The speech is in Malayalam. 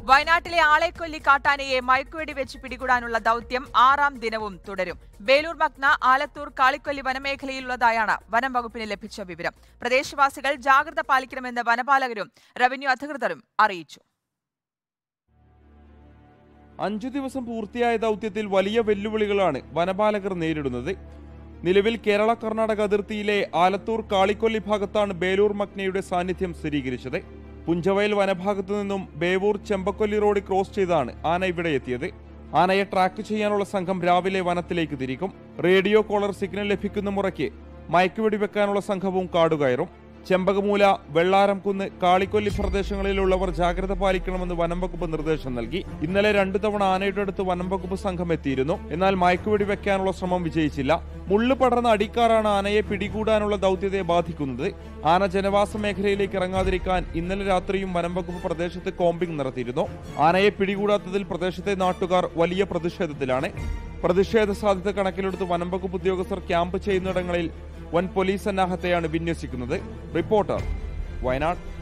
വയനാട്ടിലെ ആളെക്കൊല്ലി കാട്ടാനയെ മയക്കുവെടി വെച്ച് പിടികൂടാനുള്ള ദൌത്യം ആറാം ദിനവും തുടരും വേലൂർ മഗ്ന ആലത്തൂർ കാളിക്കൊല്ലി വനമേഖലയിലുള്ളതായാണ് വനം വകുപ്പിന് ലഭിച്ച വിവരം പ്രദേശവാസികൾ ജാഗ്രത പാലിക്കണമെന്ന് വനപാലകരും റവന്യൂ അധികൃതരും അറിയിച്ചു അഞ്ചു ദിവസം പൂർത്തിയായ ദൗത്യത്തിൽ വലിയ വെല്ലുവിളികളാണ് വനപാലകർ നേരിടുന്നത് നിലവിൽ കേരള കർണാടക അതിർത്തിയിലെ ആലത്തൂർ കാളിക്കൊല്ലി ഭാഗത്താണ് ബേലൂർ മഗ്നയുടെ സാന്നിധ്യം സ്ഥിരീകരിച്ചത് പുഞ്ചവയൽ വനഭാഗത്തു നിന്നും ബേവൂർ ചെമ്പക്കൊല്ലി റോഡ് ക്രോസ് ചെയ്താണ് ആന ഇവിടെ എത്തിയത് ആനയെ ട്രാക്ക് ചെയ്യാനുള്ള സംഘം രാവിലെ വനത്തിലേക്ക് തിരിക്കും റേഡിയോ കോളർ സിഗ്നൽ ലഭിക്കുന്ന മുറയ്ക്ക് മയക്കുവെടി വെക്കാനുള്ള സംഘവും കാടുകയറും ചെമ്പകമൂല വെള്ളാരംകുന്ന് കാളിക്കൊല്ലി പ്രദേശങ്ങളിലുള്ളവർ ജാഗ്രത പാലിക്കണമെന്ന് വനം വകുപ്പ് നിർദ്ദേശം നൽകി ഇന്നലെ രണ്ടു തവണ ആനയുടെ അടുത്ത് വനം വകുപ്പ് സംഘം എത്തിയിരുന്നു എന്നാൽ മയക്കുവെടി വെക്കാനുള്ള ശ്രമം വിജയിച്ചില്ല മുള്ളു പടർന്ന അടിക്കാറാണ് ആനയെ പിടികൂടാനുള്ള ദൗത്യത്തെ ബാധിക്കുന്നത് ആന ജനവാസ മേഖലയിലേക്ക് ഇറങ്ങാതിരിക്കാൻ ഇന്നലെ രാത്രിയും വനം വകുപ്പ് പ്രദേശത്ത് കോമ്പിംഗ് നടത്തിയിരുന്നു ആനയെ പിടികൂടാത്തതിൽ പ്രദേശത്തെ നാട്ടുകാർ വലിയ പ്രതിഷേധത്തിലാണ് പ്രതിഷേധ സാധ്യത കണക്കിലെടുത്ത് വനം വകുപ്പ് ഉദ്യോഗസ്ഥർ ക്യാമ്പ് ചെയ്യുന്നിടങ്ങളിൽ വൻ പോലീസ് സന്നാഹത്തെയാണ് വിന്യസിക്കുന്നത് റിപ്പോർട്ടർ വയനാട്